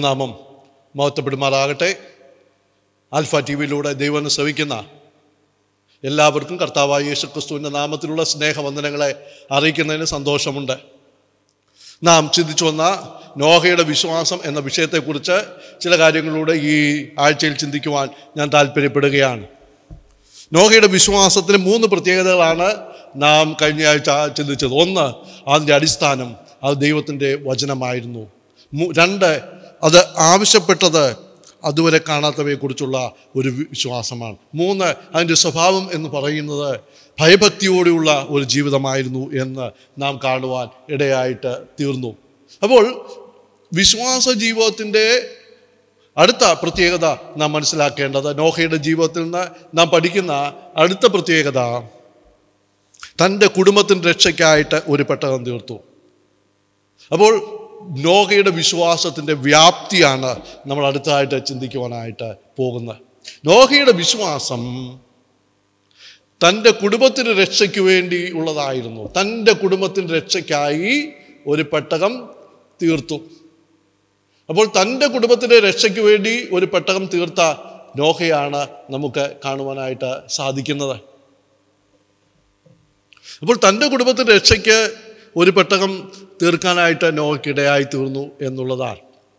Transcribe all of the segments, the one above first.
തിരുനാമം മഹത്വപ്പെടുമാറാകട്ടെ alpha T വിയിലൂടെ ദൈവം ശ്രവിക്കുന്ന എല്ലാവർക്കും കർത്താവായ യേശു ക്രിസ്തുവിൻ്റെ നാമത്തിലുള്ള സ്നേഹവന്ദനങ്ങളെ അറിയിക്കുന്നതിന് സന്തോഷമുണ്ട് നാം ചിന്തിച്ചു വന്ന നോഹയുടെ വിശ്വാസം എന്ന വിഷയത്തെക്കുറിച്ച് ചില കാര്യങ്ങളിലൂടെ ഈ ആഴ്ചയിൽ ചിന്തിക്കുവാൻ ഞാൻ താല്പര്യപ്പെടുകയാണ് നോഹയുടെ വിശ്വാസത്തിന് മൂന്ന് പ്രത്യേകതകളാണ് നാം കഴിഞ്ഞ ആഴ്ച ചിന്തിച്ചത് ഒന്ന് അതിൻ്റെ അടിസ്ഥാനം അത് ദൈവത്തിൻ്റെ വചനമായിരുന്നു മു- രണ്ട് അത് ആവശ്യപ്പെട്ടത് അതുവരെ കാണാത്തവയെക്കുറിച്ചുള്ള ഒരു വിശ്വാസമാണ് മൂന്ന് അതിൻ്റെ സ്വഭാവം എന്ന് പറയുന്നത് ഭയഭക്തിയോടെയുള്ള ഒരു ജീവിതമായിരുന്നു എന്ന് നാം കാണുവാൻ ഇടയായിട്ട് തീർന്നു അപ്പോൾ വിശ്വാസ ജീവിതത്തിൻ്റെ അടുത്ത പ്രത്യേകത നാം മനസ്സിലാക്കേണ്ടത് നോഹയുടെ ജീവിതത്തിൽ നിന്ന് നാം പഠിക്കുന്ന അടുത്ത പ്രത്യേകത തൻ്റെ കുടുംബത്തിൻ്റെ രക്ഷയ്ക്കായിട്ട് ഒരു പെട്ടകം തീർത്തു അപ്പോൾ നോഹയുടെ വിശ്വാസത്തിൻ്റെ വ്യാപ്തിയാണ് നമ്മൾ അടുത്തതായിട്ട് ചിന്തിക്കുവാനായിട്ട് പോകുന്നത് നോഹയുടെ വിശ്വാസം തൻ്റെ കുടുംബത്തിൻ്റെ രക്ഷയ്ക്ക് വേണ്ടി ഉള്ളതായിരുന്നു തൻ്റെ കുടുംബത്തിൻ്റെ രക്ഷയ്ക്കായി ഒരു പെട്ടകം തീർത്തു അപ്പോൾ തൻ്റെ കുടുംബത്തിൻ്റെ രക്ഷയ്ക്ക് വേണ്ടി ഒരു പെട്ടകം തീർത്ത നോഹയാണ് നമുക്ക് കാണുവാനായിട്ട് സാധിക്കുന്നത് അപ്പോൾ തൻ്റെ കുടുംബത്തിൻ്റെ രക്ഷയ്ക്ക് ഒരു പെട്ടകം തീർക്കാനായിട്ട് നോഹയ്ക്കിടയായി തീർന്നു എന്നുള്ളതാണ്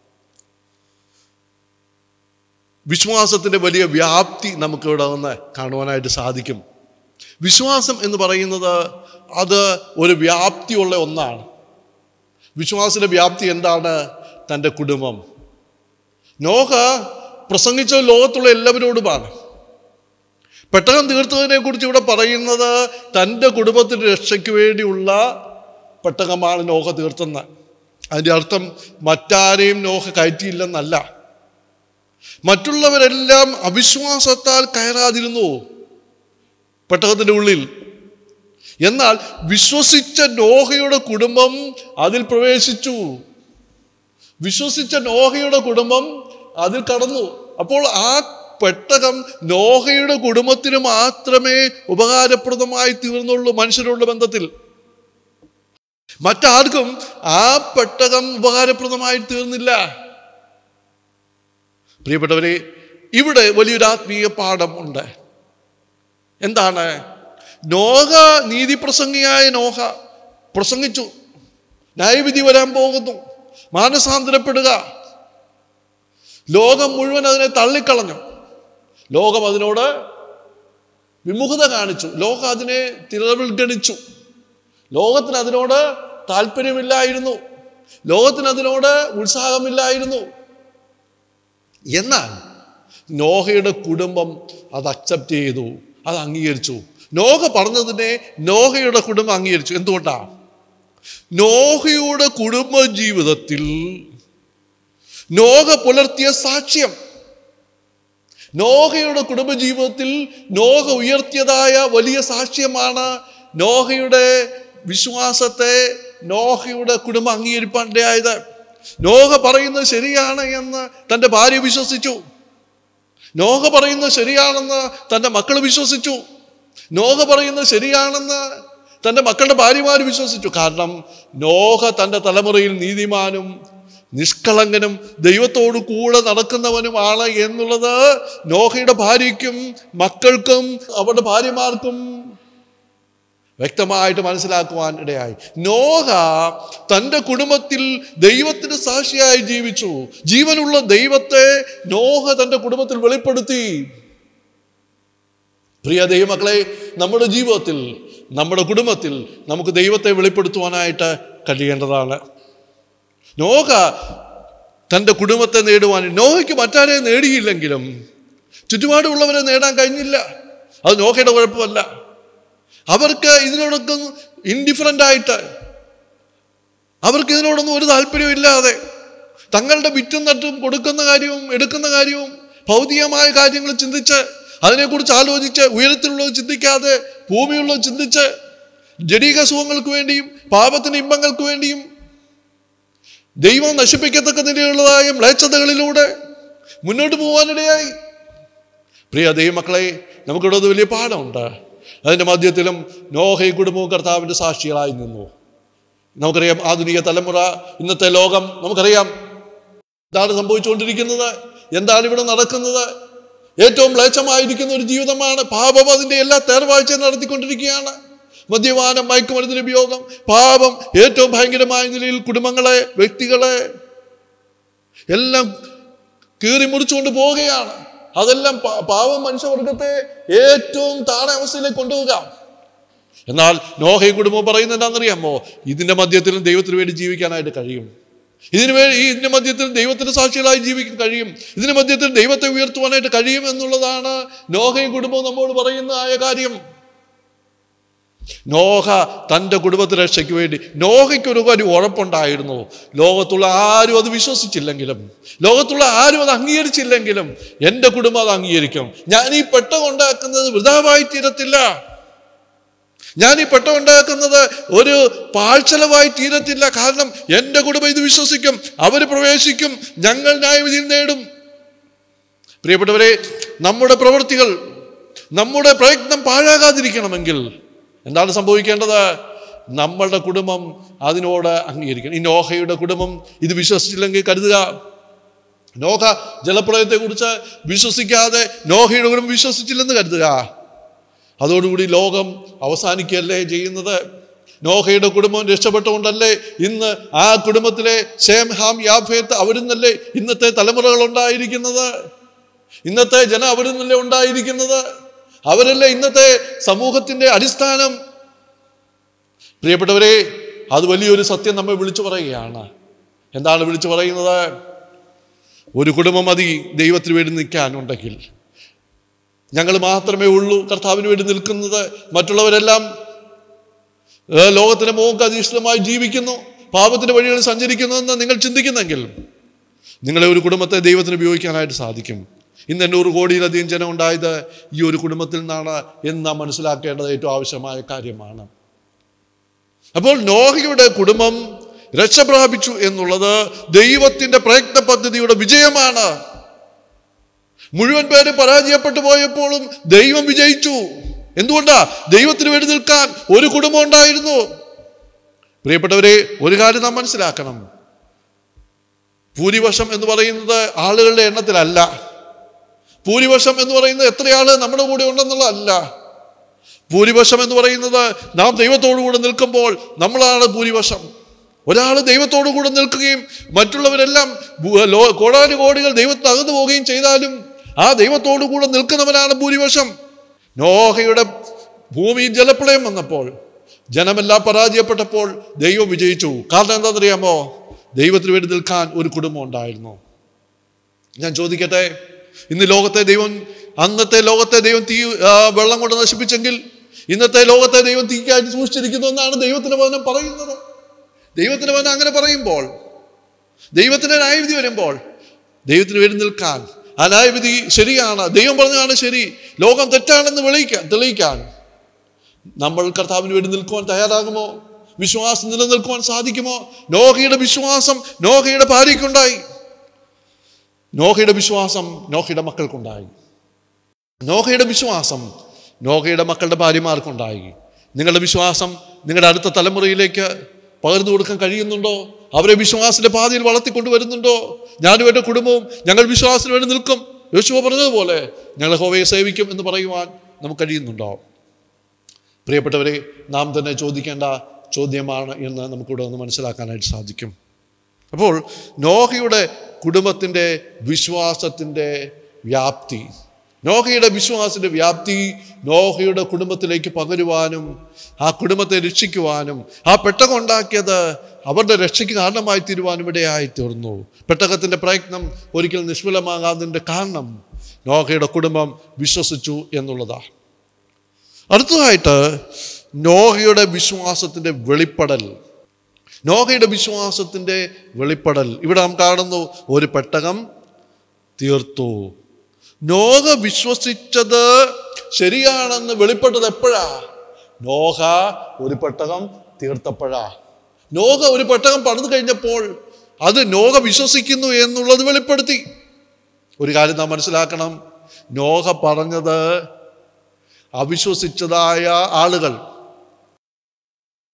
വിശ്വാസത്തിൻ്റെ വലിയ വ്യാപ്തി നമുക്കിവിടെ നിന്ന് കാണുവാനായിട്ട് സാധിക്കും വിശ്വാസം എന്ന് പറയുന്നത് അത് ഒരു വ്യാപ്തിയുള്ള ഒന്നാണ് വിശ്വാസത്തിൻ്റെ വ്യാപ്തി എന്താണ് തൻ്റെ കുടുംബം നോഹ പ്രസംഗിച്ച ലോകത്തുള്ള എല്ലാവരോടുമാണ് പെട്ടകം തീർത്തതിനെ കുറിച്ച് ഇവിടെ പറയുന്നത് തൻ്റെ കുടുംബത്തിൻ്റെ രക്ഷയ്ക്ക് വേണ്ടിയുള്ള പെട്ടകമാണ് നോഹ തീർത്തെന്ന് അതിൻ്റെ അർത്ഥം മറ്റാരെയും നോഹ കയറ്റിയില്ലെന്നല്ല മറ്റുള്ളവരെല്ലാം അവിശ്വാസത്താൽ കയറാതിരുന്നു പെട്ടകത്തിൻ്റെ ഉള്ളിൽ എന്നാൽ വിശ്വസിച്ച നോഹയുടെ കുടുംബം അതിൽ പ്രവേശിച്ചു വിശ്വസിച്ച നോഹയുടെ കുടുംബം അതിൽ കടന്നു അപ്പോൾ ആ പെട്ടകം നോഹയുടെ കുടുംബത്തിന് മാത്രമേ ഉപകാരപ്രദമായി തീർന്നുള്ളൂ മനുഷ്യരുടെ ബന്ധത്തിൽ മറ്റാർക്കും ആ പെട്ടകം ഉപകാരപ്രദമായി തീർന്നില്ല പ്രിയപ്പെട്ടവരെ ഇവിടെ വലിയൊരു ആത്മീയ പാഠം ഉണ്ട് എന്താണ് നോഹ നീതിപ്രസംഗിയായ നോഹ പ്രസംഗിച്ചു ന്യായവിധി വരാൻ പോകുന്നു മാനസാന്തരപ്പെടുക ലോകം മുഴുവൻ അതിനെ തള്ളിക്കളഞ്ഞു ലോകം അതിനോട് വിമുഖത കാണിച്ചു ലോകം അതിനെ തിരവൽഗണിച്ചു ലോകത്തിന് അതിനോട് താല്പര്യമില്ലായിരുന്നു ലോകത്തിന് അതിനോട് ഉത്സാഹമില്ലായിരുന്നു എന്നാൽ നോഹയുടെ കുടുംബം അത് അക്സെപ്റ്റ് ചെയ്തു അത് അംഗീകരിച്ചു നോഹ പറഞ്ഞതിനെ നോഹയുടെ കുടുംബം അംഗീകരിച്ചു എന്തുകൊണ്ടാ നോഹയുടെ കുടുംബ ജീവിതത്തിൽ നോഹ പുലർത്തിയ സാക്ഷ്യം നോഹയുടെ കുടുംബജീവിതത്തിൽ നോഹ ഉയർത്തിയതായ വലിയ സാക്ഷ്യമാണ് നോഹയുടെ വിശ്വാസത്തെ നോഹയുടെ കുടുംബം അംഗീകരിപ്പാണ്ടായത് നോഹ പറയുന്നത് ശരിയാണ് എന്ന് തൻ്റെ ഭാര്യ വിശ്വസിച്ചു നോഹ പറയുന്നത് ശരിയാണെന്ന് തൻ്റെ മക്കൾ വിശ്വസിച്ചു നോഹ പറയുന്നത് ശരിയാണെന്ന് തൻ്റെ മക്കളുടെ ഭാര്യമാർ വിശ്വസിച്ചു കാരണം നോഹ തൻ്റെ തലമുറയിൽ നീതിമാനും നിഷ്കളങ്കനും ദൈവത്തോടു കൂടെ നടക്കുന്നവനുമാണ് എന്നുള്ളത് നോഹയുടെ ഭാര്യയ്ക്കും മക്കൾക്കും അവരുടെ ഭാര്യമാർക്കും വ്യക്തമായിട്ട് മനസ്സിലാക്കുവാൻ ഇടയായി നോഹ തൻ്റെ കുടുംബത്തിൽ ദൈവത്തിന് സാക്ഷിയായി ജീവിച്ചു ജീവനുള്ള ദൈവത്തെ നോഹ തൻ്റെ കുടുംബത്തിൽ വെളിപ്പെടുത്തി പ്രിയ ദൈവമക്കളെ നമ്മുടെ ജീവിതത്തിൽ നമ്മുടെ കുടുംബത്തിൽ നമുക്ക് ദൈവത്തെ വെളിപ്പെടുത്തുവാനായിട്ട് കഴിയേണ്ടതാണ് നോഹ തൻ്റെ കുടുംബത്തെ നേടുവാൻ നോഹയ്ക്ക് മറ്റാരെ നേടിയില്ലെങ്കിലും ചുറ്റുപാടുള്ളവരെ നേടാൻ കഴിഞ്ഞില്ല അത് നോഹയുടെ കുഴപ്പമല്ല അവർക്ക് ഇതിനോടൊക്കെ ഇൻഡിഫറൻ്റ് ആയിട്ട് അവർക്ക് ഇതിനോടൊന്നും ഒരു താല്പര്യമില്ലാതെ തങ്ങളുടെ വിറ്റും നട്ടും കൊടുക്കുന്ന കാര്യവും എടുക്കുന്ന കാര്യവും ഭൗതികമായ കാര്യങ്ങൾ ചിന്തിച്ച് അതിനെക്കുറിച്ച് ആലോചിച്ച് ഉയരത്തിലുള്ളത് ചിന്തിക്കാതെ ഭൂമിയുള്ളത് ചിന്തിച്ച് ജടീക സുഖങ്ങൾക്ക് വേണ്ടിയും പാപത്തിന് ഇമ്പങ്ങൾക്ക് വേണ്ടിയും ദൈവം നശിപ്പിക്കത്തക്ക നിലയുള്ളതായ മ്ലേച്ഛതകളിലൂടെ മുന്നോട്ട് പോകാനിടയായി പ്രിയ ദൈവമക്കളെ നമുക്കിവിടെ ഒരു വലിയ പാഠമുണ്ട് അതിൻ്റെ മധ്യത്തിലും നോഹയും കുടുംബവും കർത്താവിൻ്റെ സാക്ഷികളായി നിന്നു നമുക്കറിയാം ആധുനിക തലമുറ ഇന്നത്തെ ലോകം നമുക്കറിയാം എന്താണ് സംഭവിച്ചുകൊണ്ടിരിക്കുന്നത് എന്താണ് ഇവിടെ നടക്കുന്നത് ഏറ്റവും മ്ലേച്ഛമായിരിക്കുന്ന ഒരു ജീവിതമാണ് പാപം അതിൻ്റെ എല്ലാ തേർവാഴ്ചയും നടത്തിക്കൊണ്ടിരിക്കുകയാണ് മദ്യപാനം മയക്കുമരുന്നിന്റെ ഉപയോഗം പാപം ഏറ്റവും ഭയങ്കരമായ നിലയിൽ കുടുംബങ്ങളെ വ്യക്തികളെ എല്ലാം കീറി മുറിച്ചുകൊണ്ട് പോവുകയാണ് അതെല്ലാം പാ- പാവം മനുഷ്യവർഗത്തെ ഏറ്റവും താഴെ അവസ്ഥയിലേക്ക് കൊണ്ടുപോകാം എന്നാൽ നോഹയും കുടുംബം പറയുന്നത് എന്താണെന്നറിയാമോ ഇതിന്റെ മധ്യത്തിലും ദൈവത്തിന് വേണ്ടി ജീവിക്കാനായിട്ട് കഴിയും ഇതിനു വേണ്ടി ഈ ഇതിന്റെ മധ്യത്തിൽ ദൈവത്തിന്റെ സാക്ഷികളായി ജീവിക്കാൻ കഴിയും ഇതിന്റെ മധ്യത്തിൽ ദൈവത്തെ ഉയർത്തുവാനായിട്ട് കഴിയും എന്നുള്ളതാണ് നോഹയും കുടുംബവും നമ്മോട് പറയുന്ന ആയ കാര്യം നോഹ തൻ്റെ കുടുംബത്തെ രക്ഷയ്ക്ക് വേണ്ടി നോഹയ്ക്ക് ഒരു കാര്യം ഉറപ്പുണ്ടായിരുന്നു ലോകത്തുള്ള ആരും അത് വിശ്വസിച്ചില്ലെങ്കിലും ലോകത്തുള്ള ആരും അത് അംഗീകരിച്ചില്ലെങ്കിലും എൻ്റെ കുടുംബം അത് അംഗീകരിക്കും ഞാൻ ഈ പെട്ട കൊണ്ടാക്കുന്നത് വൃതാവായി തീരത്തില്ല ഞാൻ ഈ പെട്ട ഉണ്ടാക്കുന്നത് ഒരു പാഴ്ചലവായി തീരത്തില്ല കാരണം എൻ്റെ കുടുംബം ഇത് വിശ്വസിക്കും അവർ പ്രവേശിക്കും ഞങ്ങൾ ന്യായവിധിയിൽ നേടും പ്രിയപ്പെട്ടവരെ നമ്മുടെ പ്രവൃത്തികൾ നമ്മുടെ പ്രയത്നം പാഴാകാതിരിക്കണമെങ്കിൽ എന്താണ് സംഭവിക്കേണ്ടത് നമ്മളുടെ കുടുംബം അതിനോട് അംഗീകരിക്കണം ഈ നോഹയുടെ കുടുംബം ഇത് വിശ്വസിച്ചില്ലെങ്കിൽ കരുതുക നോഹ ജലപ്രളയത്തെക്കുറിച്ച് വിശ്വസിക്കാതെ നോഹയുടെ കുടുംബം വിശ്വസിച്ചില്ലെന്ന് കരുതുക അതോടുകൂടി ലോകം അവസാനിക്കുകയല്ലേ ചെയ്യുന്നത് നോഹയുടെ കുടുംബം രക്ഷപ്പെട്ടുകൊണ്ടല്ലേ ഇന്ന് ആ കുടുംബത്തിലെ ഷേം ഹാം യാഫേത്ത് അവരിന്നല്ലേ ഇന്നത്തെ തലമുറകൾ ഉണ്ടായിരിക്കുന്നത് ഇന്നത്തെ ജനം അവരിന്നല്ലേ ഉണ്ടായിരിക്കുന്നത് അവരല്ലേ ഇന്നത്തെ സമൂഹത്തിന്റെ അടിസ്ഥാനം പ്രിയപ്പെട്ടവരെ അത് വലിയൊരു സത്യം നമ്മെ വിളിച്ചു പറയുകയാണ് എന്താണ് വിളിച്ചു പറയുന്നത് ഒരു കുടുംബം മതി ദൈവത്തിന് വേണ്ടി നിൽക്കാനുണ്ടെങ്കിൽ ഞങ്ങൾ മാത്രമേ ഉള്ളൂ കർത്താവിന് വേണ്ടി നിൽക്കുന്നത് മറ്റുള്ളവരെല്ലാം ഏ, ലോകത്തിന്റെ മോഹക്ക് അധീഷ്ഠിതമായി ജീവിക്കുന്നു പാപത്തിന്റെ വഴികളിൽ സഞ്ചരിക്കുന്നു എന്ന് നിങ്ങൾ ചിന്തിക്കുന്നെങ്കിൽ നിങ്ങളെ ഒരു കുടുംബത്തെ ദൈവത്തിന് ഉപയോഗിക്കാനായിട്ട് സാധിക്കും ഇന്ന് എണ്ണൂറ് കോടിയിലധികം ജനം ഉണ്ടായത് ഈ ഒരു കുടുംബത്തിൽ നിന്നാണ് എന്ന് നാം മനസ്സിലാക്കേണ്ടത് ഏറ്റവും ആവശ്യമായ കാര്യമാണ് അപ്പോൾ നോഹയുടെ കുടുംബം രക്ഷ പ്രാപിച്ചു എന്നുള്ളത് ദൈവത്തിന്റെ പ്രയത്ന പദ്ധതിയുടെ വിജയമാണ് മുഴുവൻ പേര് പരാജയപ്പെട്ടു പോയപ്പോഴും ദൈവം വിജയിച്ചു എന്തുകൊണ്ടാ ദൈവത്തിന് വേണ്ടി നിൽക്കാൻ ഒരു കുടുംബം ഉണ്ടായിരുന്നു പ്രിയപ്പെട്ടവരെ ഒരു കാര്യം നാം മനസ്സിലാക്കണം ഭൂരിപക്ഷം എന്ന് പറയുന്നത് ആളുകളുടെ എണ്ണത്തിലല്ല ഭൂരിപക്ഷം എന്ന് പറയുന്നത് എത്ര ആള് നമ്മുടെ കൂടെ ഉണ്ടെന്നുള്ളതല്ല ഭൂരിപക്ഷം എന്ന് പറയുന്നത് നാം ദൈവത്തോടു കൂടെ നിൽക്കുമ്പോൾ നമ്മളാണ് ഭൂരിപക്ഷം ഒരാൾ ദൈവത്തോടു കൂടെ നിൽക്കുകയും മറ്റുള്ളവരെല്ലാം ഭൂ- ലോ- കോടാനുകോടികൾ ദൈവത്തിന് അകന്നു പോവുകയും ചെയ്താലും ആ ദൈവത്തോടു കൂടെ നിൽക്കുന്നവനാണ് ഭൂരിപക്ഷം നോഹയുടെ ഭൂമിയിൽ ജലപ്രളയം വന്നപ്പോൾ ജനമെല്ലാം പരാജയപ്പെട്ടപ്പോൾ ദൈവം വിജയിച്ചു കാരണം എന്താണെന്നറിയാമോ ദൈവത്തിന് വേണ്ടി നിൽക്കാൻ ഒരു കുടുംബം ഉണ്ടായിരുന്നു ഞാൻ ചോദിക്കട്ടെ ഇന്ന് ലോകത്തെ ദൈവം അന്നത്തെ ലോകത്തെ ദൈവം തീ ആ, വെള്ളം കൊണ്ട് നശിപ്പിച്ചെങ്കിൽ ഇന്നത്തെ ലോകത്തെ ദൈവം തീക്കായിട്ട് സൂക്ഷിച്ചിരിക്കുന്നു എന്നാണ് ദൈവത്തിന്റെ വചനം പറയുന്നത് ദൈവത്തിന്റെ വചനം അങ്ങനെ പറയുമ്പോൾ ദൈവത്തിന്റെ ന്യായവിധി വരുമ്പോൾ ദൈവത്തിന് വേണ്ടി നിൽക്കാൻ ആ ന്യായവിധി ശരിയാണ് ദൈവം പറഞ്ഞതാണ് ശരി ലോകം തെറ്റാണെന്ന് വിളിക്കാൻ തെളിയിക്കാൻ നമ്മൾ കർത്താവിന് വേണ്ടി നിൽക്കുവാൻ തയ്യാറാകുമോ വിശ്വാസം നിലനിൽക്കുവാൻ സാധിക്കുമോ നോഹയുടെ വിശ്വാസം നോഹയുടെ ഭാര്യയ്ക്കുണ്ടായി നോഹയുടെ വിശ്വാസം നോഹയുടെ മക്കൾക്കുണ്ടായി നോഹയുടെ വിശ്വാസം നോഹയുടെ മക്കളുടെ ഭാര്യമാർക്കുണ്ടായി നിങ്ങളുടെ വിശ്വാസം നിങ്ങളുടെ അടുത്ത തലമുറയിലേക്ക് പകർന്നു കൊടുക്കാൻ കഴിയുന്നുണ്ടോ അവരെ വിശ്വാസത്തിന്റെ പാതയിൽ വളർത്തിക്കൊണ്ടുവരുന്നുണ്ടോ ഞാനും എൻ്റെ കുടുംബവും ഞങ്ങൾ വിശ്വാസത്തിന് വേണ്ടി നിൽക്കും യോശുവ പറഞ്ഞതുപോലെ ഞങ്ങൾ ഹോവയെ സേവിക്കും എന്ന് പറയുവാൻ നമുക്ക് കഴിയുന്നുണ്ടോ പ്രിയപ്പെട്ടവരെ നാം തന്നെ ചോദിക്കേണ്ട ചോദ്യമാണ് എന്ന് നമുക്കിവിടെ ഒന്ന് മനസ്സിലാക്കാനായിട്ട് സാധിക്കും അപ്പോൾ നോഹയുടെ കുടുംബത്തിൻ്റെ വിശ്വാസത്തിൻ്റെ വ്യാപ്തി നോഹയുടെ വിശ്വാസത്തിൻ്റെ വ്യാപ്തി നോഹയുടെ കുടുംബത്തിലേക്ക് പകരുവാനും ആ കുടുംബത്തെ രക്ഷിക്കുവാനും ആ പെട്ടകം ഉണ്ടാക്കിയത് അവരുടെ രക്ഷയ്ക്ക് കാരണമായി തീരുവാനും ഇടയായി തീർന്നു പെട്ടകത്തിൻ്റെ പ്രയത്നം ഒരിക്കലും നിഷ്ഫലമാകാതിൻ്റെ കാരണം നോഹയുടെ കുടുംബം വിശ്വസിച്ചു എന്നുള്ളതാണ് അടുത്തതായിട്ട് നോഹയുടെ വിശ്വാസത്തിൻ്റെ വെളിപ്പെടൽ നോഹയുടെ വിശ്വാസത്തിൻ്റെ വെളിപ്പെടൽ ഇവിടെ നാം കാണുന്നു ഒരു പെട്ടകം തീർത്തു നോഹ വിശ്വസിച്ചത് ശരിയാണെന്ന് വെളിപ്പെട്ടത് എപ്പോഴാ നോഹ ഒരു പെട്ടകം തീർത്തപ്പോഴാ നോഹ ഒരു പെട്ടകം പണിത് കഴിഞ്ഞപ്പോൾ അത് നോഹ വിശ്വസിക്കുന്നു എന്നുള്ളത് വെളിപ്പെടുത്തി ഒരു കാര്യം നാം മനസ്സിലാക്കണം നോഹ പറഞ്ഞത് അവിശ്വസിച്ചതായ ആളുകൾ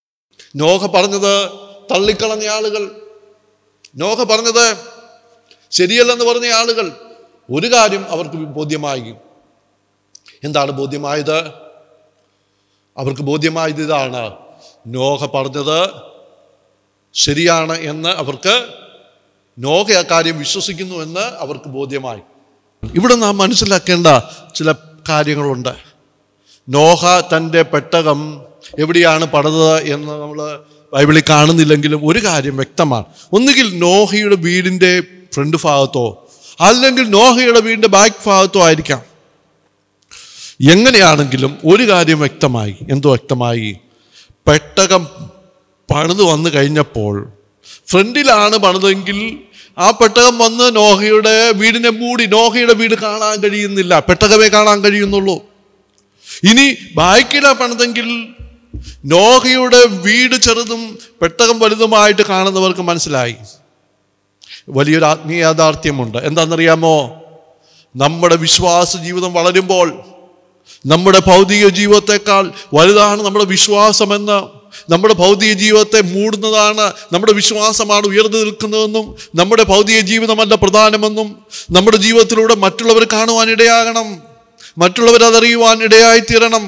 നോഹ പറഞ്ഞത് തള്ളിക്കളഞ്ഞ ആളുകൾ നോഹ പറഞ്ഞത് ശരിയല്ലെന്ന് പറഞ്ഞ ആളുകൾ ഒരു കാര്യം അവർക്ക് ബോധ്യമായി എന്താണ് ബോധ്യമായത് അവർക്ക് ബോധ്യമായത് ഇതാണ് നോഹ പറഞ്ഞത് ശരിയാണ് എന്ന് അവർക്ക് നോഹ ആ കാര്യം വിശ്വസിക്കുന്നു എന്ന് അവർക്ക് ബോധ്യമായി ഇവിടെ നാം മനസ്സിലാക്കേണ്ട ചില കാര്യങ്ങളുണ്ട് നോഹ തൻ്റെ പെട്ടകം എവിടെയാണ് പണിതത് എന്ന് നമ്മൾ ബൈബിളിൽ കാണുന്നില്ലെങ്കിലും ഒരു കാര്യം വ്യക്തമാണ് ഒന്നുകിൽ നോഹയുടെ വീടിൻ്റെ ഫ്രണ്ട് ഭാഗത്തോ അല്ലെങ്കിൽ നോഹയുടെ വീടിൻ്റെ ബാക്ക് ഭാഗത്തോ ആയിരിക്കാം എങ്ങനെയാണെങ്കിലും ഒരു കാര്യം വ്യക്തമായി എന്തോ വ്യക്തമായി പെട്ടകം പണിത് വന്നു കഴിഞ്ഞപ്പോൾ ഫ്രണ്ടിലാണ് പണിതെങ്കിൽ ആ പെട്ടകം വന്ന് നോഹയുടെ വീടിനെ മൂടി നോഹയുടെ വീട് കാണാൻ കഴിയുന്നില്ല പെട്ടകമേ കാണാൻ കഴിയുന്നുള്ളൂ ഇനി ബാക്കിലാണ് പണിതെങ്കിൽ നോഹയുടെ വീട് ചെറുതും പെട്ടകം വലുതുമായിട്ട് കാണുന്നവർക്ക് മനസ്സിലായി വലിയൊരു ആത്മീയ യാഥാർത്ഥ്യമുണ്ട് എന്താണെന്നറിയാമോ നമ്മുടെ വിശ്വാസ ജീവിതം വളരുമ്പോൾ നമ്മുടെ ഭൗതിക ജീവിതത്തെക്കാൾ വലുതാണ് നമ്മുടെ വിശ്വാസമെന്ന് നമ്മുടെ ഭൗതിക ജീവിതത്തെ മൂടുന്നതാണ് നമ്മുടെ വിശ്വാസമാണ് ഉയർന്നു നിൽക്കുന്നതെന്നും നമ്മുടെ ഭൗതിക ജീവിതമല്ല പ്രധാനമെന്നും നമ്മുടെ ജീവിതത്തിലൂടെ മറ്റുള്ളവർ കാണുവാൻ ഇടയാകണം മറ്റുള്ളവർ അതറിയുവാൻ ഇടയായി തീരണം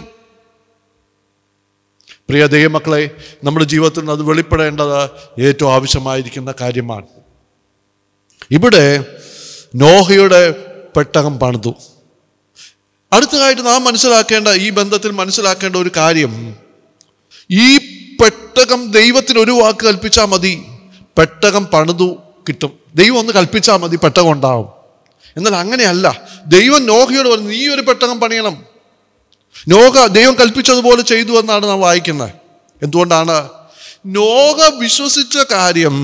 പ്രിയ ദൈവമക്കളെ നമ്മുടെ ജീവിതത്തിൽ അത് വെളിപ്പെടേണ്ടത് ഏറ്റവും ആവശ്യമായിരിക്കുന്ന കാര്യമാണ് ഇവിടെ നോഹയുടെ പെട്ടകം പണിതു അടുത്തതായിട്ട് നാം മനസ്സിലാക്കേണ്ട ഈ ബന്ധത്തിൽ മനസ്സിലാക്കേണ്ട ഒരു കാര്യം ഈ പെട്ടകം ദൈവത്തിന് ഒരു വാക്ക് കൽപ്പിച്ചാൽ മതി പെട്ടകം പണിതു കിട്ടും ദൈവം ഒന്ന് കൽപ്പിച്ചാൽ മതി പെട്ടകം ഉണ്ടാവും എന്നാൽ അങ്ങനെയല്ല ദൈവം നോഹയോട് പറഞ്ഞു നീ ഒരു പെട്ടകം പണിയണം നോഹ ദൈവം കൽപ്പിച്ചതുപോലെ ചെയ്തു എന്നാണ് നാം വായിക്കുന്നത് എന്തുകൊണ്ടാണ് നോഹ വിശ്വസിച്ച കാര്യം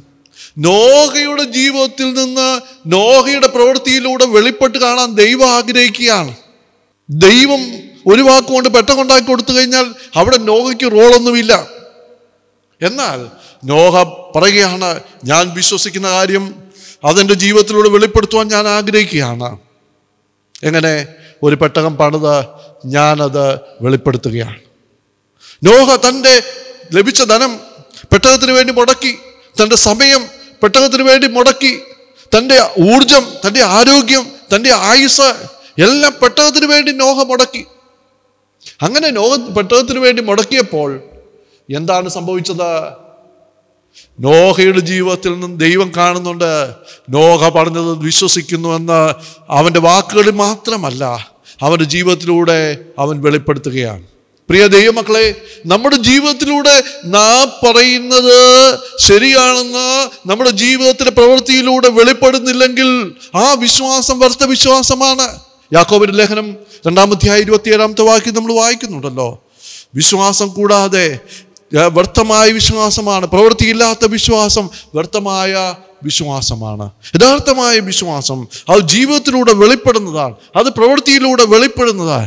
നോഹയുടെ ജീവിതത്തിൽ നിന്ന് നോഹയുടെ പ്രവൃത്തിയിലൂടെ വെളിപ്പെട്ട് കാണാൻ ദൈവം ആഗ്രഹിക്കുകയാണ് ദൈവം ഒരു വാക്കുകൊണ്ട് പെട്ടകൊണ്ടാക്കി കൊടുത്തു കഴിഞ്ഞാൽ അവിടെ നോഹയ്ക്ക് റോളൊന്നുമില്ല എന്നാൽ നോഹ പറയുകയാണ് ഞാൻ വിശ്വസിക്കുന്ന കാര്യം അതെൻ്റെ ജീവിതത്തിലൂടെ വെളിപ്പെടുത്തുവാൻ ഞാൻ ആഗ്രഹിക്കുകയാണ് എങ്ങനെ ഒരു പെട്ടകം പണിത് ഞാനത് വെളിപ്പെടുത്തുകയാണ് നോഹ തൻ്റെ ലഭിച്ച ധനം പെട്ടകത്തിന് വേണ്ടി മുടക്കി തൻ്റെ സമയം പെട്ടകത്തിന് വേണ്ടി മുടക്കി തൻ്റെ ഊർജം തൻ്റെ ആരോഗ്യം തൻ്റെ ആയുസ് എല്ലാം പെട്ടകത്തിന് വേണ്ടി നോഹ മുടക്കി അങ്ങനെ നോഹ പെട്ടകത്തിന് വേണ്ടി മുടക്കിയപ്പോൾ എന്താണ് സംഭവിച്ചത് നോഹയുടെ ജീവിതത്തിൽ നിന്നും ദൈവം കാണുന്നുണ്ട് നോഹ പറഞ്ഞത് വിശ്വസിക്കുന്നുവെന്ന് അവൻ്റെ വാക്കുകളിൽ മാത്രമല്ല അവൻ്റെ ജീവിതത്തിലൂടെ അവൻ വെളിപ്പെടുത്തുകയാണ് പ്രിയ ദൈവമക്കളെ നമ്മുടെ ജീവിതത്തിലൂടെ നാം പറയുന്നത് ശരിയാണെന്ന് നമ്മുടെ ജീവിതത്തിലെ പ്രവൃത്തിയിലൂടെ വെളിപ്പെടുന്നില്ലെങ്കിൽ ആ വിശ്വാസം വ്യർത്ഥ വിശ്വാസമാണ് യാക്കോബിന്റെ ലേഖനം രണ്ടാമധ്യായ ഇരുപത്തിയേഴാമത്തെ വാക്യം നമ്മൾ വായിക്കുന്നുണ്ടല്ലോ വിശ്വാസം കൂടാതെ ഏർ, വ്യർത്ഥമായ വിശ്വാസമാണ് പ്രവൃത്തിയില്ലാത്ത വിശ്വാസം വ്യർത്ഥമായ വിശ്വാസമാണ് യഥാർത്ഥമായ വിശ്വാസം അത് ജീവിതത്തിലൂടെ വെളിപ്പെടുന്നതാണ് അത് പ്രവൃത്തിയിലൂടെ വെളിപ്പെടുന്നതാണ്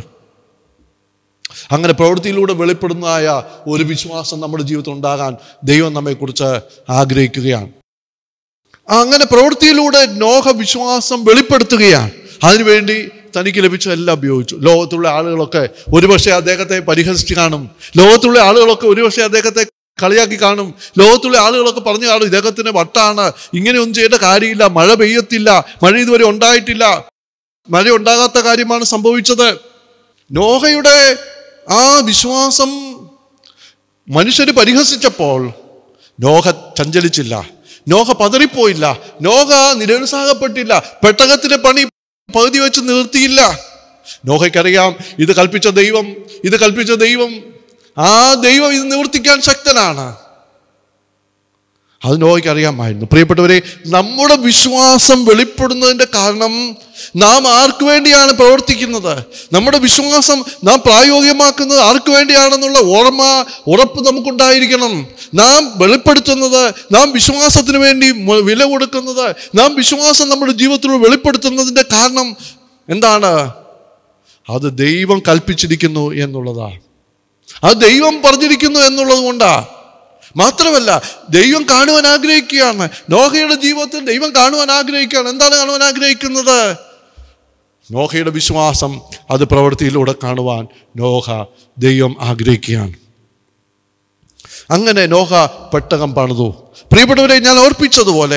അങ്ങനെ പ്രവൃത്തിയിലൂടെ വെളിപ്പെടുന്നതായ ഒരു വിശ്വാസം നമ്മുടെ ജീവിതത്തിൽ ഉണ്ടാകാൻ ദൈവം നമ്മെക്കുറിച്ച് ആഗ്രഹിക്കുകയാണ് അങ്ങനെ പ്രവൃത്തിയിലൂടെ നോഹ വിശ്വാസം വെളിപ്പെടുത്തുകയാണ് അതിനുവേണ്ടി തനിക്ക് ലഭിച്ച എല്ലാം ഉപയോഗിച്ചു ലോകത്തുള്ള ആളുകളൊക്കെ ഒരുപക്ഷെ അദ്ദേഹത്തെ പരിഹസിച്ച് കാണും ലോകത്തുള്ള ആളുകളൊക്കെ ഒരുപക്ഷെ അദ്ദേഹത്തെ കളിയാക്കി കാണും ലോകത്തുള്ള ആളുകളൊക്കെ പറഞ്ഞു കാണും ഇദ്ദേഹത്തിന് വട്ടാണ് ഇങ്ങനെയൊന്നും ചെയ്യേണ്ട കാര്യമില്ല മഴ പെയ്യത്തില്ല മഴ ഇതുവരെ ഉണ്ടായിട്ടില്ല മഴ ഉണ്ടാകാത്ത കാര്യമാണ് സംഭവിച്ചത് നോഹയുടെ ആ വിശ്വാസം മനുഷ്യർ പരിഹസിച്ചപ്പോൾ നോഹ ചഞ്ചലിച്ചില്ല നോഹ പതറിപ്പോയില്ല നോഹ നിരുത്സാഹപ്പെട്ടില്ല പെട്ടകത്തിന്റെ പണി പകുതി വെച്ച് നിർത്തിയില്ല നോഹയ്ക്കറിയാം ഇത് കൽപ്പിച്ച ദൈവം ഇത് കൽപ്പിച്ച ദൈവം ആ ദൈവം ഇത് നിവർത്തിക്കാൻ ശക്തനാണ് അത് നോയ്ക്ക് അറിയാമായിരുന്നു പ്രിയപ്പെട്ടവരെ നമ്മുടെ വിശ്വാസം വെളിപ്പെടുന്നതിൻ്റെ കാരണം നാം ആർക്കു വേണ്ടിയാണ് പ്രവർത്തിക്കുന്നത് നമ്മുടെ വിശ്വാസം നാം പ്രായോഗികമാക്കുന്നത് ആർക്കു വേണ്ടിയാണെന്നുള്ള ഓർമ്മ ഉറപ്പ് നമുക്കുണ്ടായിരിക്കണം നാം വെളിപ്പെടുത്തുന്നത് നാം വിശ്വാസത്തിന് വേണ്ടി മു- വില കൊടുക്കുന്നത് നാം വിശ്വാസം നമ്മുടെ ജീവിതത്തിൽ വെളിപ്പെടുത്തുന്നതിൻ്റെ കാരണം എന്താണ് അത് ദൈവം കൽപ്പിച്ചിരിക്കുന്നു എന്നുള്ളതാണ് അത് ദൈവം പറഞ്ഞിരിക്കുന്നു എന്നുള്ളത് കൊണ്ടാ മാത്രമല്ല ദൈവം കാണുവാൻ ആഗ്രഹിക്കുകയാണ് നോഹയുടെ ജീവിതത്തിൽ ദൈവം കാണുവാൻ ആഗ്രഹിക്കുകയാണ് എന്താണ് കാണുവാൻ ആഗ്രഹിക്കുന്നത് നോഹയുടെ വിശ്വാസം അത് പ്രവൃത്തിയിലൂടെ കാണുവാൻ നോഹ ദൈവം ആഗ്രഹിക്കുകയാണ് അങ്ങനെ നോഹ പെട്ടകം പണിതു പ്രിയപ്പെട്ടവരെ ഞാൻ ഓർപ്പിച്ചതുപോലെ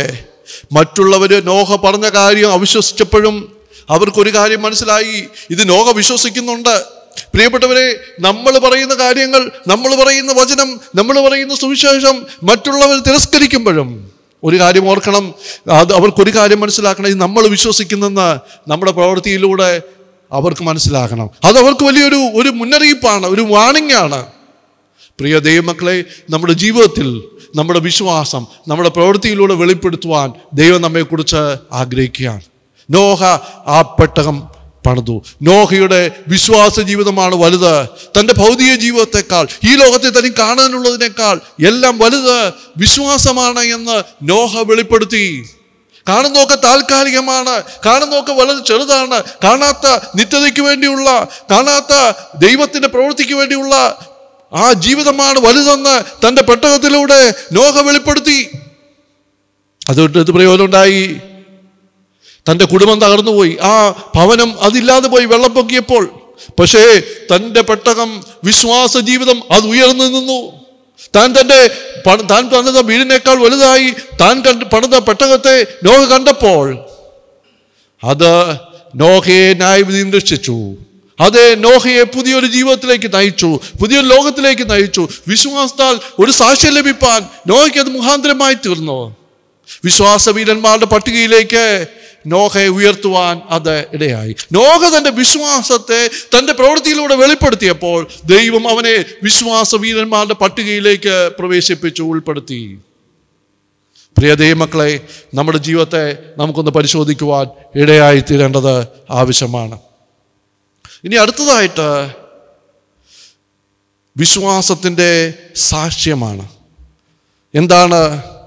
മറ്റുള്ളവർ നോഹ പറഞ്ഞ കാര്യം അവിശ്വസിച്ചപ്പോഴും അവർക്കൊരു കാര്യം മനസ്സിലായി ഇത് നോഹ വിശ്വസിക്കുന്നുണ്ട് പ്രിയപ്പെട്ടവരെ നമ്മൾ പറയുന്ന കാര്യങ്ങൾ നമ്മൾ പറയുന്ന വചനം നമ്മൾ പറയുന്ന സുവിശേഷം മറ്റുള്ളവർ തിരസ്കരിക്കുമ്പോഴും ഒരു കാര്യം ഓർക്കണം അത് അവർക്കൊരു കാര്യം മനസ്സിലാക്കണം ഇത് നമ്മൾ വിശ്വസിക്കുന്നെന്ന് നമ്മുടെ പ്രവൃത്തിയിലൂടെ അവർക്ക് മനസ്സിലാക്കണം അത് അവർക്ക് വലിയൊരു ഒരു മുന്നറിയിപ്പാണ് ഒരു വാണിംഗ് ആണ് പ്രിയ ദൈവമക്കളെ നമ്മുടെ ജീവിതത്തിൽ നമ്മുടെ വിശ്വാസം നമ്മുടെ പ്രവൃത്തിയിലൂടെ വെളിപ്പെടുത്തുവാൻ ദൈവം നമ്മെക്കുറിച്ച് ആഗ്രഹിക്കുകയാണ് നോഹ ആ പെട്ടകം പണിതു നോഹയുടെ വിശ്വാസ ജീവിതമാണ് വലുത് തൻ്റെ ഭൗതിക ജീവിതത്തെക്കാൾ ഈ ലോകത്തെ തനിക്ക് കാണാനുള്ളതിനേക്കാൾ എല്ലാം വലുത് വിശ്വാസമാണ് എന്ന് നോഹ വെളിപ്പെടുത്തി കാണുന്നതൊക്കെ താൽക്കാലികമാണ് കാണുന്നതൊക്കെ വളരെ ചെറുതാണ് കാണാത്ത നിത്യതയ്ക്ക് വേണ്ടിയുള്ള കാണാത്ത ദൈവത്തിന്റെ പ്രവൃത്തിക്ക് വേണ്ടിയുള്ള ആ ജീവിതമാണ് വലുതെന്ന് തൻ്റെ പെട്ടകത്തിലൂടെ നോഹ വെളിപ്പെടുത്തി അതുകൊണ്ട് ഇത് പ്രയോജനമുണ്ടായി തൻ്റെ കുടുംബം തകർന്നുപോയി ആ ഭവനം അതില്ലാതെ പോയി വെള്ളം പൊക്കിയപ്പോൾ പക്ഷേ തൻ്റെ പെട്ടകം വിശ്വാസ ജീവിതം അത് ഉയർന്നു നിന്നു താൻ തൻ്റെ പണ- താൻ പണിത വീടിനേക്കാൾ വലുതായി താൻ കണ്ട് പണിത പെട്ടകത്തെ നോഹ കണ്ടപ്പോൾ അത് നോഹയെ ന്യായവിധി രക്ഷിച്ചു അത് നോഹയെ പുതിയൊരു ജീവിതത്തിലേക്ക് നയിച്ചു പുതിയൊരു ലോകത്തിലേക്ക് നയിച്ചു വിശ്വാസത്താൽ ഒരു സാക്ഷ്യം ലഭിപ്പാൻ നോഹയ്ക്ക് അത് മുഖാന്തരമായി തീർന്നു വിശ്വാസവീരന്മാരുടെ പട്ടികയിലേക്ക് നോഹയെ ഉയർത്തുവാൻ അത് ഇടയായി നോഹ തന്റെ വിശ്വാസത്തെ തന്റെ പ്രവൃത്തിയിലൂടെ വെളിപ്പെടുത്തിയപ്പോൾ ദൈവം അവനെ വിശ്വാസവീരന്മാരുടെ പട്ടികയിലേക്ക് പ്രവേശിപ്പിച്ചു ഉൾപ്പെടുത്തി പ്രിയ ദൈവമക്കളെ നമ്മുടെ ജീവിതത്തെ നമുക്കൊന്ന് പരിശോധിക്കുവാൻ ഇടയായി തീരേണ്ടത് ആവശ്യമാണ് ഇനി അടുത്തതായിട്ട് വിശ്വാസത്തിൻ്റെ സാക്ഷ്യമാണ് എന്താണ്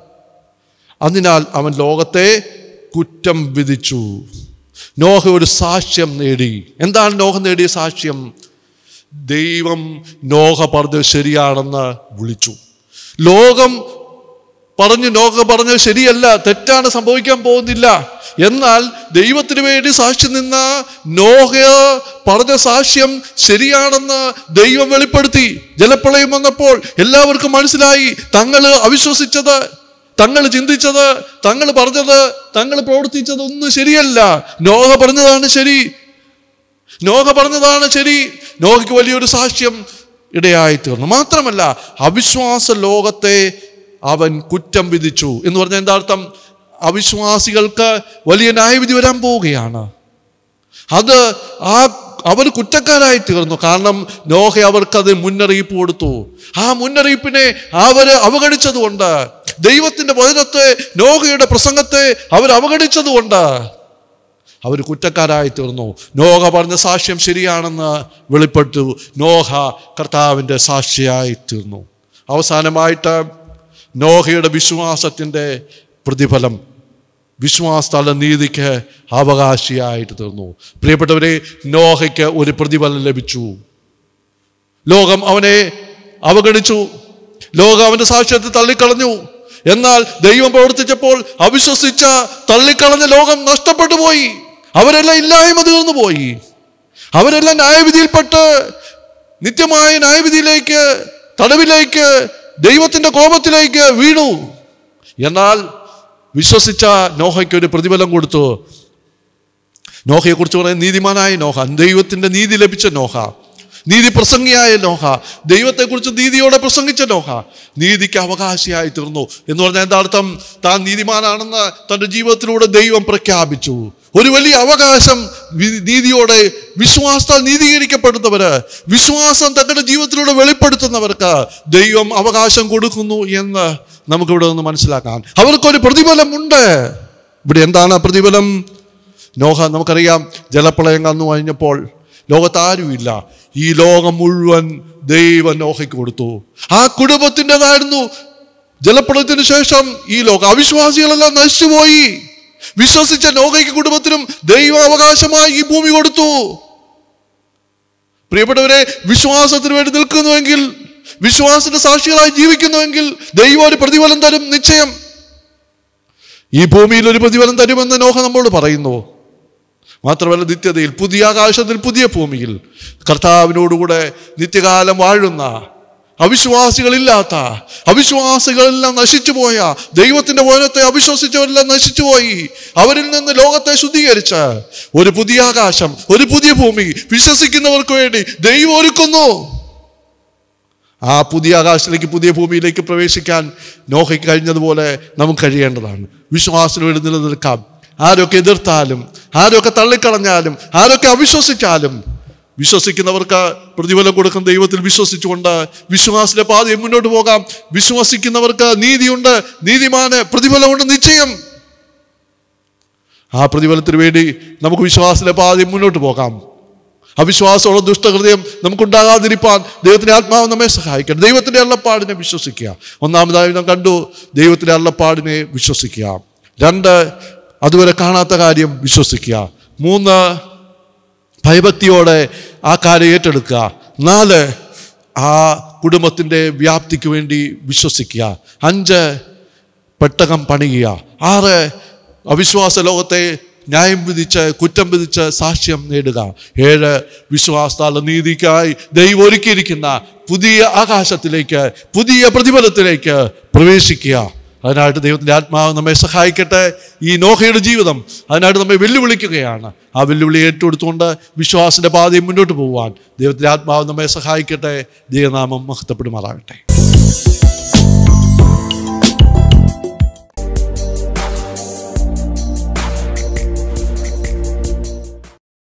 അതിനാൽ അവൻ ലോകത്തെ കുറ്റം വിധിച്ചു നോഹ ഒരു സാക്ഷ്യം നേടി എന്താണ് നോഹ നേടിയ സാക്ഷ്യം ദൈവം നോഹ പറഞ്ഞത് ശരിയാണെന്ന് വിളിച്ചു ലോകം പറഞ്ഞു നോഹ പറഞ്ഞത് ശരിയല്ല തെറ്റാണ് സംഭവിക്കാൻ പോകുന്നില്ല എന്നാൽ ദൈവത്തിന് വേണ്ടി സാക്ഷ്യം നിന്ന നോഹ പറഞ്ഞ സാക്ഷ്യം ശരിയാണെന്ന് ദൈവം വെളിപ്പെടുത്തി ജലപ്രളയം വന്നപ്പോൾ എല്ലാവർക്കും മനസ്സിലായി തങ്ങൾ അവിശ്വസിച്ചത് തങ്ങൾ ചിന്തിച്ചത് തങ്ങൾ പറഞ്ഞത് തങ്ങൾ പ്രവർത്തിച്ചത് ഒന്നും ശരിയല്ല നോഹ പറഞ്ഞതാണ് ശരി നോഹ പറഞ്ഞതാണ് ശരി നോഹയ്ക്ക് വലിയൊരു സാക്ഷ്യം ഇടയായി തീർന്നു മാത്രമല്ല അവിശ്വാസ ലോകത്തെ അവൻ കുറ്റം വിധിച്ചു എന്ന് പറഞ്ഞാൽ എന്താ അർത്ഥം അവിശ്വാസികൾക്ക് വലിയ ന്യായവിധി വരാൻ പോവുകയാണ് അത് ആ അവർ കുറ്റക്കാരായി തീർന്നു കാരണം നോഹ അവർക്കത് മുന്നറിയിപ്പ് കൊടുത്തു ആ മുന്നറിയിപ്പിനെ അവര് അവഗണിച്ചതുകൊണ്ട് ദൈവത്തിന്റെ വചനത്തെ നോഹയുടെ പ്രസംഗത്തെ അവർ അവഗണിച്ചതുകൊണ്ട് അവർ കുറ്റക്കാരായി തീർന്നു നോഹ പറഞ്ഞ സാക്ഷ്യം ശരിയാണെന്ന് വെളിപ്പെട്ടു നോഹ കർത്താവിൻ്റെ സാക്ഷിയായി തീർന്നു അവസാനമായിട്ട് നോഹയുടെ വിശ്വാസത്തിൻ്റെ പ്രതിഫലം വിശ്വാസത്താല നീതിക്ക് അവകാശിയായിട്ട് തീർന്നു പ്രിയപ്പെട്ടവരെ നോഹയ്ക്ക് ഒരു പ്രതിഫലം ലഭിച്ചു ലോകം അവനെ അവഗണിച്ചു ലോകം അവന്റെ സാക്ഷ്യത്തെ തള്ളിക്കളഞ്ഞു എന്നാൽ ദൈവം പ്രവർത്തിച്ചപ്പോൾ അവിശ്വസിച്ച തള്ളിക്കളഞ്ഞ ലോകം നഷ്ടപ്പെട്ടു പോയി അവരെല്ലാം ഇല്ലായ്മ തീർന്നു പോയി അവരെല്ലാം ന്യായവിധിയിൽപ്പെട്ട് നിത്യമായ ന്യായവിധിയിലേക്ക് തടവിലേക്ക് ദൈവത്തിന്റെ കോപത്തിലേക്ക് വീണു എന്നാൽ വിശ്വസിച്ച നോഹയ്ക്ക് ഒരു പ്രതിഫലം കൊടുത്തു നോഹയെ കുറിച്ച് പറയുന്നത് നീതിമാനായ നോഹ ദൈവത്തിന്റെ നീതി ലഭിച്ച നോഹ നീതി പ്രസംഗിയായ നോഹ ദൈവത്തെക്കുറിച്ച് നീതിയോടെ പ്രസംഗിച്ച നോഹ നീതിക്ക് അവകാശിയായി തീർന്നു എന്ന് പറഞ്ഞാൽ എന്താ അർത്ഥം താൻ നീതിമാനാണെന്ന് തന്റെ ജീവിതത്തിലൂടെ ദൈവം പ്രഖ്യാപിച്ചു ഒരു വലിയ അവകാശം വി- നീതിയോടെ വിശ്വാസത്താൽ നീതീകരിക്കപ്പെടുന്നവര് വിശ്വാസം തങ്ങളുടെ ജീവിതത്തിലൂടെ വെളിപ്പെടുത്തുന്നവർക്ക് ദൈവം അവകാശം കൊടുക്കുന്നു എന്ന് നമുക്കിവിടെ നിന്ന് മനസ്സിലാക്കാം അവർക്കൊരു പ്രതിഫലമുണ്ട് ഇവിടെ എന്താണ് ആ പ്രതിഫലം നോഹ നമുക്കറിയാം ജലപ്രളയം കന്നു കഴിഞ്ഞപ്പോൾ ലോകത്താരുമില്ല ഈ ലോകം മുഴുവൻ ദൈവം നോഹയ്ക്ക് കൊടുത്തു ആ കുടുംബത്തിൻ്റെതായിരുന്നു ജലപ്രളയത്തിന് ശേഷം ഈ ലോകം അവിശ്വാസികളെല്ലാം നശിച്ചുപോയി വിശ്വസിച്ച നോഹയ്ക്ക് കുടുംബത്തിനും ദൈവ അവകാശമായി ഈ ഭൂമി കൊടുത്തു പ്രിയപ്പെട്ടവരെ വിശ്വാസത്തിന് വേണ്ടി നിൽക്കുന്നുവെങ്കിൽ വിശ്വാസത്തിന്റെ സാക്ഷികളായി ജീവിക്കുന്നുവെങ്കിൽ ദൈവം ഒരു പ്രതിഫലം തരും നിശ്ചയം ഈ ഭൂമിയിൽ ഒരു പ്രതിഫലം തരുമെന്ന് നോഹ നമ്മോട് പറയുന്നു മാത്രമല്ല നിത്യതയിൽ പുതിയ ആകാശത്തിൽ പുതിയ ഭൂമിയിൽ കർത്താവിനോടുകൂടെ നിത്യകാലം വാഴുന്ന അവിശ്വാസികളില്ലാത്ത അവിശ്വാസികളെല്ലാം നശിച്ചുപോയ ദൈവത്തിന്റെ വചനത്തെ അവിശ്വസിച്ചവരെല്ലാം നശിച്ചുപോയി അവരിൽ നിന്ന് ലോകത്തെ ശുദ്ധീകരിച്ച് ഒരു പുതിയ ആകാശം ഒരു പുതിയ ഭൂമി വിശ്വസിക്കുന്നവർക്ക് വേണ്ടി ദൈവം ഒരുക്കുന്നു ആ പുതിയ ആകാശത്തിലേക്ക് പുതിയ ഭൂമിയിലേക്ക് പ്രവേശിക്കാൻ നോഹയ്ക്ക് കഴിഞ്ഞതുപോലെ നമുക്ക് കഴിയേണ്ടതാണ് വിശ്വാസത്തിന് വേണ്ടി നിലനിൽക്കാം ആരൊക്കെ എതിർത്താലും ആരൊക്കെ തള്ളിക്കളഞ്ഞാലും ആരൊക്കെ അവിശ്വസിച്ചാലും വിശ്വസിക്കുന്നവർക്ക് പ്രതിഫലം കൊടുക്കുന്ന ദൈവത്തിൽ വിശ്വസിച്ചുകൊണ്ട് വിശ്വാസത്തിന്റെ പാതയിൽ മുന്നോട്ട് പോകാം വിശ്വസിക്കുന്നവർക്ക് നീതിയുണ്ട് നീതിമാന് പ്രതിഫലമുണ്ട് നിശ്ചയം ആ പ്രതിഫലത്തിന് വേണ്ടി നമുക്ക് വിശ്വാസത്തിന്റെ പാതയിൽ മുന്നോട്ട് പോകാം അവിശ്വാസമുള്ള ദുഷ്ടഹൃദയം നമുക്കുണ്ടാകാതിരിപ്പാൻ ദൈവത്തിന്റെ ആത്മാവ് നമ്മെ സഹായിക്കണം ദൈവത്തിന്റെ അള്ളപ്പാടിനെ വിശ്വസിക്കുക ഒന്നാമതായി നാം കണ്ടു ദൈവത്തിന്റെ അള്ളപ്പാടിനെ വിശ്വസിക്കുക രണ്ട് അതുവരെ കാണാത്ത കാര്യം വിശ്വസിക്കുക മൂന്ന് ഭയഭക്തിയോടെ ആ കാര്യം ഏറ്റെടുക്കുക നാല് ആ കുടുംബത്തിൻ്റെ വ്യാപ്തിക്ക് വേണ്ടി വിശ്വസിക്കുക അഞ്ച് പെട്ടകം പണിയുക ആറ് അവിശ്വാസ ലോകത്തെ ന്യായം വിധിച്ച് കുറ്റം വിധിച്ച് സാക്ഷ്യം നേടുക ഏഴ് വിശ്വാസത്താല നീതിക്കായി ദൈവം ഒരുക്കിയിരിക്കുന്ന പുതിയ ആകാശത്തിലേക്ക് പുതിയ പ്രതിഫലത്തിലേക്ക് പ്രവേശിക്കുക അതിനായിട്ട് ദൈവത്തിൻ്റെ ആത്മാവ് നമ്മെ സഹായിക്കട്ടെ ഈ നോഹയുടെ ജീവിതം അതിനായിട്ട് നമ്മെ വെല്ലുവിളിക്കുകയാണ് ആ വെല്ലുവിളി ഏറ്റെടുത്തുകൊണ്ട് വിശ്വാസത്തിന്റെ പാതയിൽ മുന്നോട്ട് പോകുവാൻ ദൈവത്തിൻ്റെ ആത്മാവ് നമ്മെ സഹായിക്കട്ടെ ദൈവനാമം മഹത്വപ്പെടുമാറാകട്ടെ